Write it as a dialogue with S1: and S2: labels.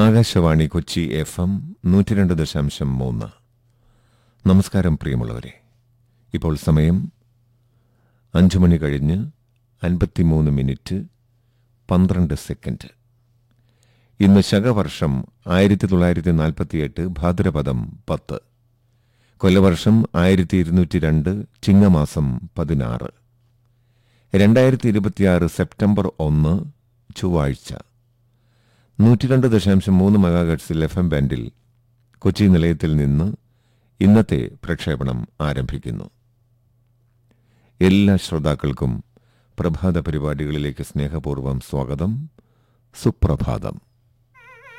S1: Akashvani Kochi F M നൂറ്റി രണ്ട് ദശാംശം മൂന്ന് നമസ്കാരം പ്രിയമുള്ളവരെ ഇപ്പോൾ സമയം അഞ്ചു മണി കഴിഞ്ഞ് അൻപത്തിമൂന്ന് മിനിറ്റ് പന്ത്രണ്ട് സെക്കൻഡ് ഇന്ന് ശകവർഷം ആയിരത്തി തൊള്ളായിരത്തി നാൽപ്പത്തിയെട്ട് ഭാദ്രപദം പത്ത് കൊല്ലവർഷം ആയിരത്തി ഇരുന്നൂറ്റി രണ്ട് ചിങ്ങമാസം പതിനാറ് രണ്ടായിരത്തി ഇരുപത്തിയാറ് സെപ്റ്റംബർ ഒന്ന് ചൊവ്വാഴ്ച നൂറ്റിരണ്ട് ദശാംശം മൂന്ന് മെഗാഗട്സിൽ എഫ് എം ബാൻഡിൽ കൊച്ചി നിലയത്തിൽ നിന്ന് ഇന്നത്തെ പ്രക്ഷേപണം ആരംഭിക്കുന്നു എല്ലാ ശ്രോതാക്കൾക്കും പ്രഭാത പരിപാടികളിലേക്ക് സ്നേഹപൂർവ്വം സ്വാഗതം സുപ്രഭാതം